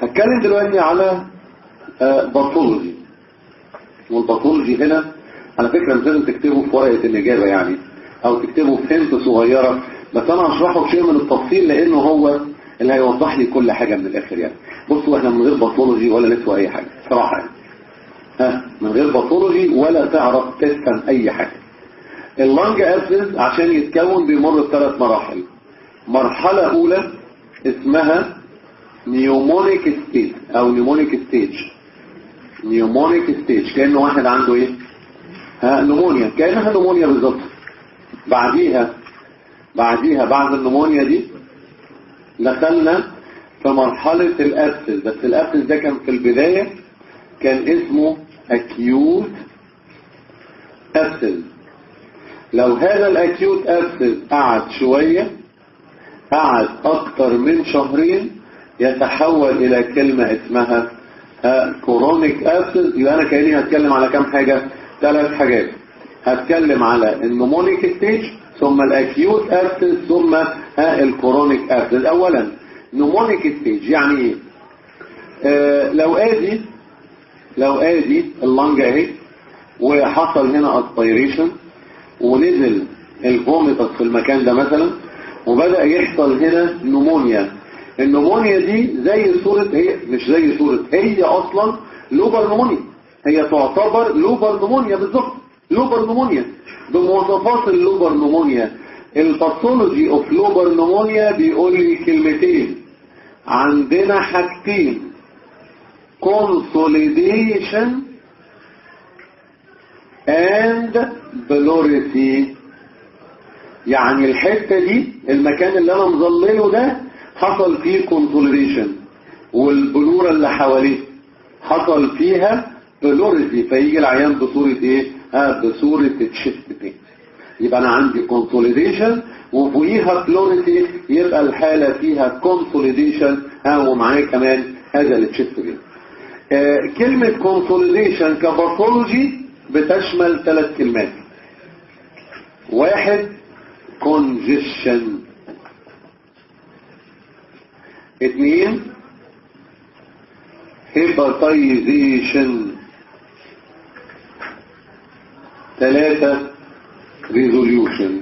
هتكلم دلوقتي على باثولوجي والباثولوجي هنا على فكرة مش لازم تكتبه في ورقة الإجابة يعني أو تكتبه في هنت صغيرة بس أنا هشرحه بشيء من التفصيل لأنه هو اللي هيوضح لي كل حاجة من الآخر يعني بصوا احنا من غير باثولوجي ولا نسوى أي حاجة صراحة يعني ها من غير باثولوجي ولا تعرف تفهم أي حاجة اللنج أسيس عشان يتكون بيمر بثلاث مراحل مرحلة أولى اسمها نيومونيك ستيج أو نيومونيك ستيج نيومونيك ستيج كأنه واحد عنده ايه ها نمونيا كأنها نمونيا بالظبط بعديها بعديها بعد النمونيا دي دخلنا في مرحلة الأبسس بس الأبسس ده كان في البداية كان اسمه acute أبسس لو هذا الأكيوت أبسس قعد شوية قعد أكتر من شهرين يتحول إلى كلمة اسمها كورونيك أبسس يبقى أنا كأني هتكلم على كام حاجة ثلاث حاجات هتكلم على النمونيك ستيج ثم الاكيوت ابسس ثم الكورونيك ابسس اولا نمونيك ستيج يعني ايه آه لو ادي لو ادي اللنج اهي وحصل هنا اسبيريشن ونزل الفوميتس في المكان ده مثلا وبدأ يحصل هنا نمونيا النمونيا دي زي صورة هي مش زي صورة هي اصلا لوبر نمونيا هي تعتبر لوبر نمونيا بالظبط لوبر نمونيا بمواصفات اللوبر نمونيا الباثولوجي اوف لوبر نمونيا بيقول لي كلمتين عندنا حاجتين consolidation and pleurisy يعني الحتة دي المكان اللي انا مظلله ده حصل فيه consolidation والبلورة اللي حواليه حصل فيها بلوريسي فيجي العيان بصورة ايه ها بصورة تشيست بين يبقى انا عندي كونسوليديشن وفوقيها بلوريسي يبقى الحالة فيها كونسوليديشن ها ومعاه كمان هذا التشيست بين آه كلمة كونسوليديشن كباثولوجي بتشمل ثلاث كلمات واحد كونجيشن اثنين هيباتايزيشن ثلاثة ريزوليوشن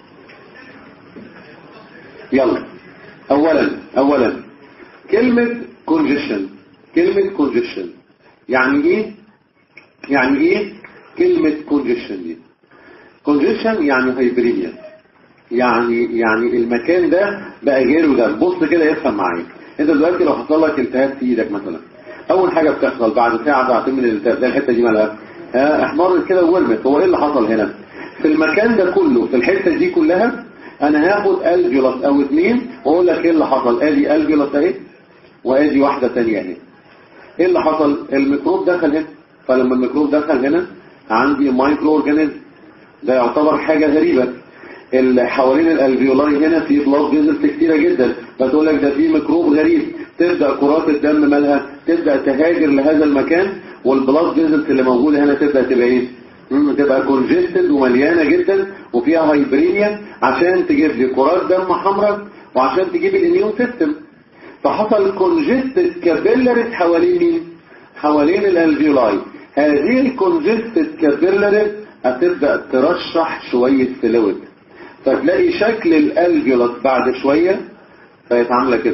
يلا اولا اولا كلمة كونجيشن كلمة كونجيشن يعني ايه يعني ايه كلمة كونجيشن دي كونجيشن يعني هايبرينيا يعني يعني المكان ده بقى غيره ده بص كده افهم معايا انت دلوقتي لو حصل لك التهاب في ايدك مثلا اول حاجة بتحصل بعد ساعة ساعتين من الالتهاب ده الحتة دي مالها احمرت كده وورمت هو ايه اللي حصل هنا في المكان ده كله في الحتة دي كلها انا هاخد الجيولاس او اتنين واقول لك ايه اللي حصل ادي الجيولاس اهي وادي واحدة تانية اهي ايه اللي حصل الميكروب دخل هنا فلما الميكروب دخل هنا عندي مايكرو اورجانيزم ده يعتبر حاجة غريبة اللي حوالين الالفيولاي هنا في بلاد فيزلز كتيرة جدا فتقول لك ده في ميكروب غريب تبدأ كرات الدم مالها تبدأ تهاجر لهذا المكان والبلاد فيزلز اللي موجودة هنا تبدأ تبقى ايه تبقى كونجستد ومليانة جدا وفيها هايبرينيا عشان تجيب لي كرات دم حمراء وعشان تجيب الاميون سيستم فحصل كونجستد كابيلاريز حوالين مين حوالين الالفيولاي هذه الكونجستد كابيلاريز هتبدأ ترشح شوية فلويد فتلاقي شكل الالفيولاس بعد شوية بقت عاملة كده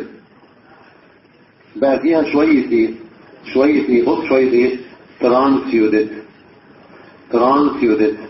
بقى فيها شوية ايه شوية ايه بص شوية ايه ترانسيودت ترانسيودت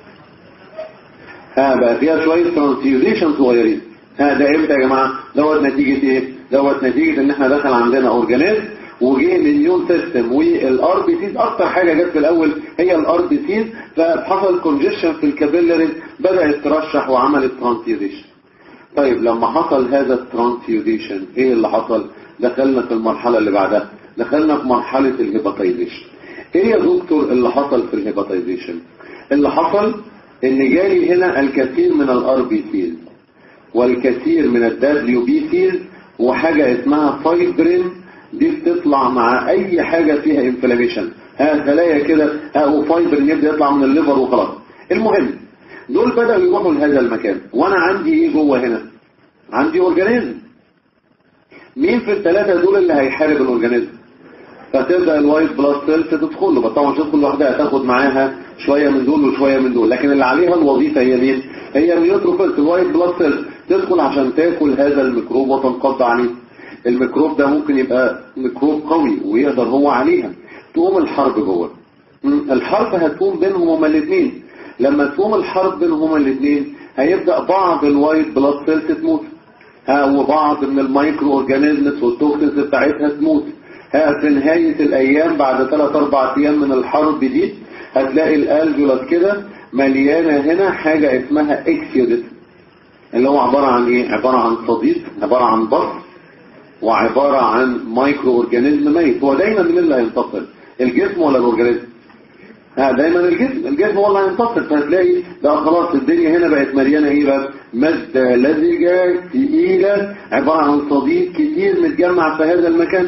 ها بقى فيها شوية ترانسيوديشن صغيرين ها ده امتى يا جماعة دوت نتيجة ايه دوت نتيجة ان احنا دخل عندنا اورجانيزم وجه الاميون سيستم والار بي سيز اكتر حاجة جت في الاول هي الار بي سيز فحصل كونجيشن في الكابيلاريز بدأت ترشح وعملت ترانسيوديشن طيب لما حصل هذا الترانسيوديشن ايه اللي حصل دخلنا في المرحلة اللي بعدها دخلنا في مرحلة الهيباتيزيشن ايه يا دكتور اللي حصل في الهيباتيزيشن اللي حصل ان جالي هنا الكثير من الار بي سيز والكثير من الدبليو بي سيز وحاجة اسمها فايبرين دي بتطلع مع اي حاجة فيها انفلاميشن ها خلايا كده ها وفايبرين يبدأ يطلع من الليفر وخلاص المهم دول بدأوا يروحوا لهذا المكان وانا عندي ايه جوه هنا عندي اورجانيزم مين في الثلاثة دول اللي هيحارب الاورجانيزم فتبدا الوايت بلاد سيلز تدخل له بس طبعا مش تدخل لوحدها تاخد معاها شويه من دول وشويه من دول لكن اللي عليها الوظيفه هي مين هي النيوتروفيلز الوايت بلاد سيلز تدخل عشان تاكل هذا الميكروب وتنقض عليه الميكروب ده ممكن يبقى ميكروب قوي ويقدر هو عليها تقوم الحرب جوه مم. الحرب هتقوم بينهم هما الاثنين لما تقوم الحرب بينهم هما الاثنين هيبدأ بعض الوايت بلاد سيلز تموت ها وبعض من المايكرو اورجانيزمز والتوكسينز بتاعتها تموت ها في نهاية الايام بعد 3 4 ايام من الحرب دي هتلاقي الالفيولاس كده مليانة هنا حاجة اسمها اكسيودس اللي هو عبارة عن ايه عبارة عن صديد عبارة عن بص وعبارة عن مايكرو اورجانيزم ميت هو دايما مين اللي هينتصر الجسم ولا الاورجانيزم ها دايما الجسم الجسم هو اللي هينتصر فهتلاقي بقى خلاص الدنيا هنا بقت مليانه ايه بقى ماده لزجه ثقيله عباره عن صديد كتير متجمع في هذا المكان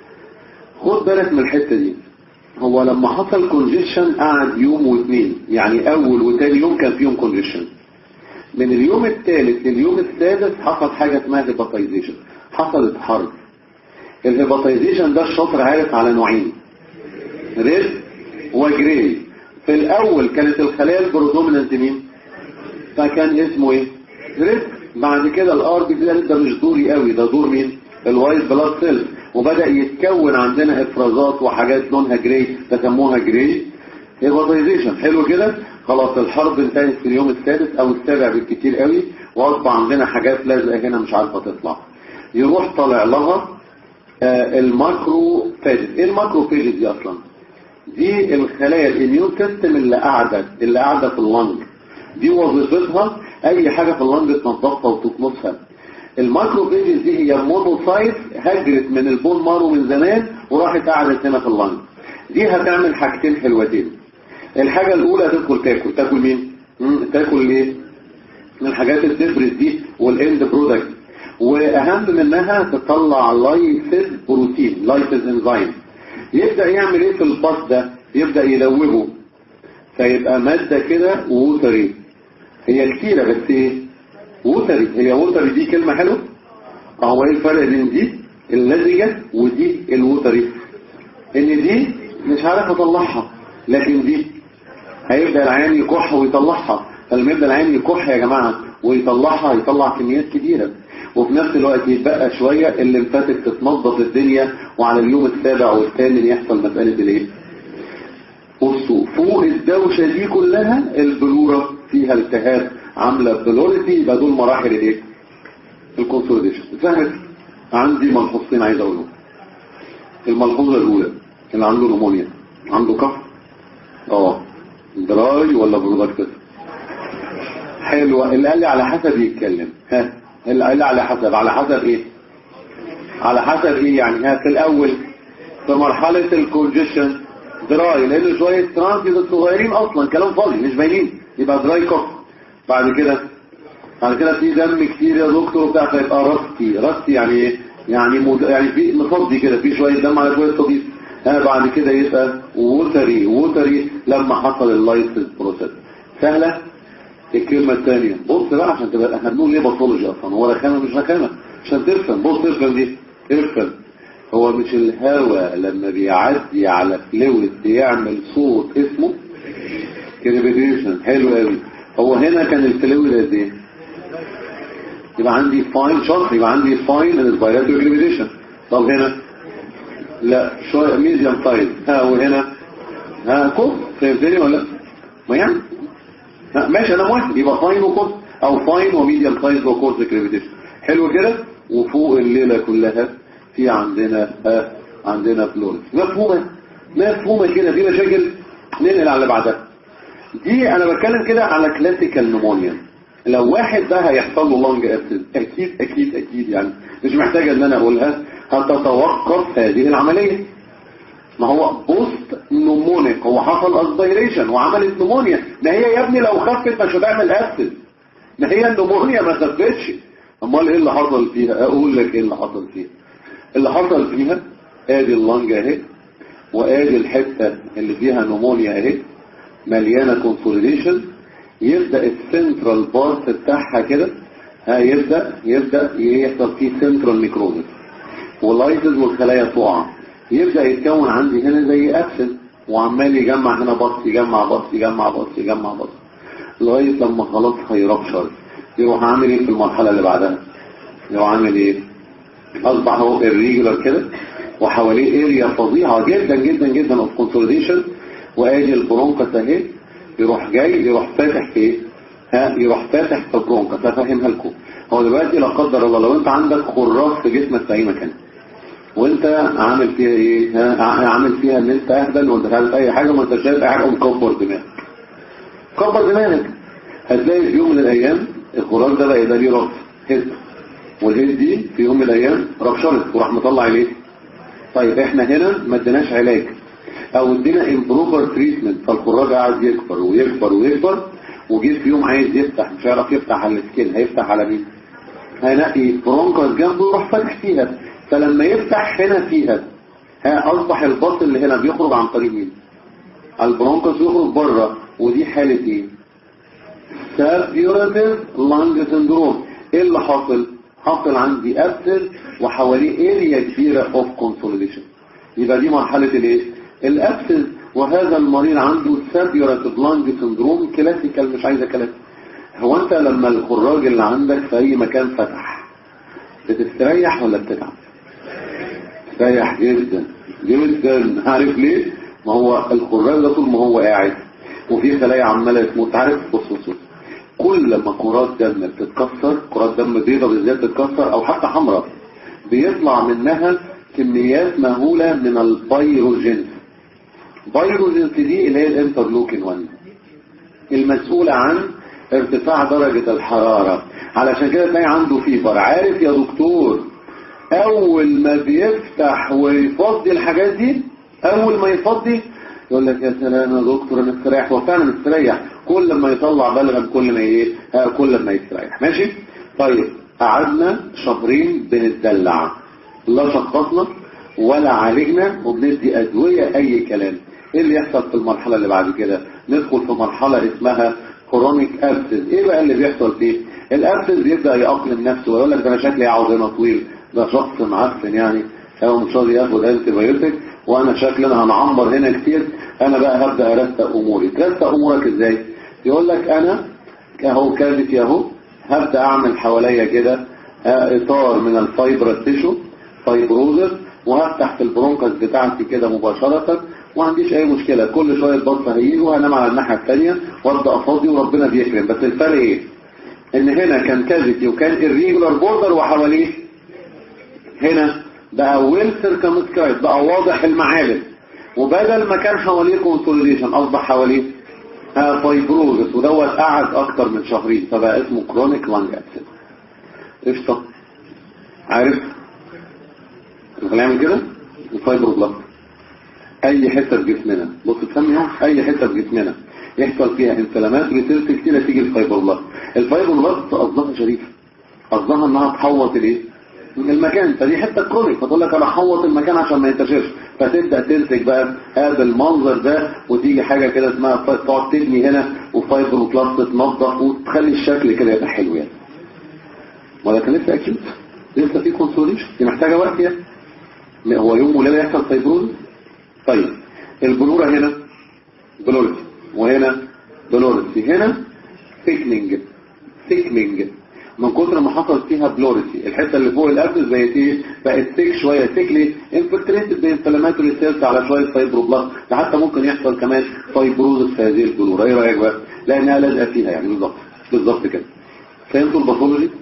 خد بالك من الحته دي هو لما حصل كونجيشن قعد يوم واثنين يعني اول وثاني يوم كان فيهم كونجيشن من اليوم الثالث لليوم السادس حصل حاجه اسمها هيباتايزيشن حصلت حرب الهيباتايزيشن ده الشاطر عارف على نوعين ريد وجري في الاول كانت الخلايا البرودومينانت مين فكان اسمه ايه ريد بعد كده الار بي ده ده مش دوري قوي ده دور مين الوايت بلاد سيلز وبدا يتكون عندنا افرازات وحاجات لونها جراي فسموها جراي هيباتايزيشن حلو كده خلاص الحرب انتهت في اليوم السادس او السابع بالكتير قوي واصبح عندنا حاجات لازقه هنا مش عارفه تطلع يروح طالع لها آه الماكرو فاجز ايه الماكرو فاجز دي اصلا دي الخلايا الاميون سيستم اللي قاعده اللي قاعده في اللنج دي وظيفتها اي حاجه في اللنج تنظفها وتكنسها الماكروفيجز دي هي مونوسايت هجرت من البون مارو من زمان وراحت قعدت هنا في اللنج دي هتعمل حاجتين حلوتين الحاجه الاولى تدخل تاكل تاكل مين مم. تاكل ليه من الحاجات الدبرس دي والاند برودكت واهم منها تطلع لايسيز بروتين لايسيز انزيم يبدأ يعمل ايه في الباص ده يبدأ يلوبه فيبقى مادة كده ووتري هي كتيرة بس ايه ووتري هي ووتري دي كلمة حلوة اهو ايه الفرق بين دي اللزجة ودي الووتري ان دي مش عارف اطلعها لكن دي هيبدأ العين يكح ويطلعها فلما يبدأ العين يكح يا جماعة ويطلعها يطلع كميات كبيرة وفي نفس الوقت يتبقى شوية الليمفاتيك تتنظف الدنيا وعلى اليوم السابع والثامن يحصل مسألة الايه بصوا فوق الدوشة دي كلها البلورة فيها التهاب عاملة بلورتي يبقى دول مراحل الايه الكونسوليديشن فهمت عندي ملحوظتين عايز اقولهم الملحوظة الاولى اللي عنده نمونيا عنده كف اه دراي ولا برودكتس حلوة اللي قال لي على حسب يتكلم ها اللي قال لي على حسب على حسب ايه على حسب ايه يعني ها في الاول في مرحلة الكونجيشن دراي لان شوية ترانسيز الصغيرين اصلا كلام فاضي مش باينين يبقى دراي كوف بعد كده بعد كده في دم كتير يا دكتور بتاع فيبقى رستي رستي يعني ايه يعني مد... يعني في مصدي كده في شوية دم على شوية صديق ها بعد كده يبقى ووتري ووتري لما حصل اللايسنس بروسيس سهلة الكلمة الثانية بص بقى عشان تبقى احنا بنقول ليه باثولوجي اصلا هو رخامة مش رخامة عشان تفهم بص تفهم دي تفهم هو مش الهواء لما بيعدي على فلويد بيعمل صوت اسمه كريبيتيشن حلو قوي هو هنا كان الفلويد قد ايه يبقى عندي فاين شرط يبقى عندي فاين انسبيراتوري كريبيتيشن طب هنا لا شويه ميديوم سايز ها وهنا ها كوب فهمتني ولا ما يعني ها ماشي انا موافق يبقى فاين وكورس او فاين وميديوم سايز وكورس كريبيتيشن حلو كده وفوق الليله كلها في عندنا آه عندنا فلورس مفهومه مفهومه كده في مشاكل ننقل على اللي بعدها دي انا بتكلم كده على كلاسيكال نمونيا لو واحد ده هيحصل له لونج اسيد اكيد اكيد اكيد يعني مش محتاجه ان انا اقولها هتتوقف هذه العمليه ما هو بوست نمونيك هو حصل اسبيريشن وعملت نمونيا ما هي يا ابني لو خفت مش هتعمل اسيد ما هي النمونيا ما خفتش امال ايه اللي حصل فيها اقول لك ايه اللي حصل فيها اللي حصل فيها ادي اللنج اهي وادي الحته اللي فيها نمونيا اهي مليانه كونسوليديشن يبدا السنترال بارت بتاعها كده ها يبدا يبدا يحصل فيه سنترال ميكروزس واللايسز والخلايا تقع يبدأ يتكون عندي هنا زي أبسل وعمال يجمع هنا بط يجمع بط يجمع بط يجمع بط لغاية لما خلاص هيربشر يروح عامل ايه في المرحلة اللي بعدها يروح عامل ايه اصبح هو الريجولار كده وحواليه اريا فظيعة جدا جدا جدا اوف كونسوليديشن وادي البرونكس اهي يروح جاي يروح فاتح في ايه ها يروح فاتح في البرونكس افهمها لكم هو دلوقتي لا قدر الله لو انت عندك خراف في جسمك في اي مكان وانت عامل فيها ايه ها عامل فيها ان انت اهبل وانت مش عارف اي حاجه وما انت شايف قاعد مكبر دماغك كبر دماغك هتلاقي في يوم من الايام الخراف ده بقى يبقى ليه راس هيد والهيد دي في يوم من الايام رفشرت وراح مطلع ليه طيب احنا هنا ما اديناش علاج او ادينا امبروفر تريتمنت فالخراج قاعد يكبر ويكبر ويكبر وجه في يوم عايز يفتح مش هيعرف يفتح على السكين هيفتح على مين هينقي برونكوس جنبه ويروح فاتح فيها فلما يفتح هنا فيها ها اصبح الباص اللي هنا بيخرج عن طريق مين البرونكوس يخرج بره ودي حالة ايه سابيوراتيف لانج سندروم ايه اللي حاصل حاصل عندي ابسل وحواليه اريا كبيرة اوف كونسوليديشن يبقى دي مرحلة الايه الابسل وهذا المريض عنده سابيوراتيف لانج سندروم كلاسيكال مش عايزه كلاسيكال هو انت لما الخراج اللي عندك في اي مكان فتح بتستريح ولا بتتعب تستريح جدا جدا عارف ليه ما هو الخراج ده طول ما هو قاعد وفي خلايا عماله تموت عارف بص بص بص كل ما كرات دم بتتكسر كرات دم بيضاء بالذات تتكسر او حتى حمراء بيطلع منها كميات مهولة من البيروجينز بيروجينز دي اللي هي الانترلوكين 1 المسؤولة عن ارتفاع درجة الحرارة علشان كده تلاقي عنده فيبر عارف يا دكتور اول ما بيفتح ويفضي الحاجات دي اول ما يفضي يقول لك يا سلام يا دكتور انا استريح هو فعلا مستريح كل ما يطلع بلغم كل ما ايه آه كل ما يستريح ماشي طيب قعدنا شهرين بنتدلع لا شخصنا ولا عالجنا وبندي ادويه اي كلام ايه اللي يحصل في المرحله اللي بعد كده ندخل في مرحله اسمها كرونيك ابسز ايه بقى اللي بيحصل فيه الابسز بيبدا يأقلم نفسه ويقول لك ده انا شكلي عاوز هنا طويل ده شخص معفن يعني هو مش راضي ياخد انتي بايوتيك وانا شكلي انا هنعمر هنا كتير انا بقى هبدا ارتق اموري ترتق امورك ازاي يقول لك انا اهو كافيتي اهو هبدا اعمل حواليا كده اطار من الفايبر تيشو فايبروزس وهفتح في البرونكس بتاعتي كده مباشرة وما عنديش اي مشكلة كل شوية البط هيجي وهنام على الناحية الثانية وابدا افاضي وربنا بيكرم بس الفرق ايه ان هنا كان كافيتي وكان الريجولار بوردر وحواليه هنا بقى ويل سيركمسكرايب بقى واضح المعالم وبدل ما كان حواليه كونسوليديشن اصبح حواليه فايبروزس ودوت قعد اكتر من شهرين فبقى اسمه كرونيك لانج ابسس قشطه عارف هنعمل كده الفايبروبلاست اي حته في جسمنا بص تسمي اي حته في جسمنا يحصل فيها انفلامات ريسيرش كتير تيجي الفايبروبلاست الفايبروبلاست قصدها شريف قصدها انها تحوط الايه المكان فدي حته كرونيك فتقول لك انا احوط المكان عشان ما ينتشرش فتبدا تمسك بقى هذا المنظر ده وتيجي حاجه كده اسمها تقعد تبني هنا وفايبروبلاست تنظف وتخلي الشكل كده يبقى حلو يعني ما ده كان لسه اكيد لسه في كونسوليشن دي محتاجه وقت يعني هو يوم وليله يحصل فايبروز طيب البلوره هنا بلورتي وهنا بلورتي هنا ثيكنينج ثيكنينج من كتر ما حصل فيها بلورتي الحته اللي فوق الابس بقت ايه بقت ثيك شويه ثيكلي انفلتريتد بانفلاماتوري سيلز على شويه فايبروبلاست ده حتى ممكن يحصل كمان فايبروز في هذه البلوره ايه رايك بقى لانها لازقه فيها يعني بالظبط بالظبط كده فهمتوا الباثولوجي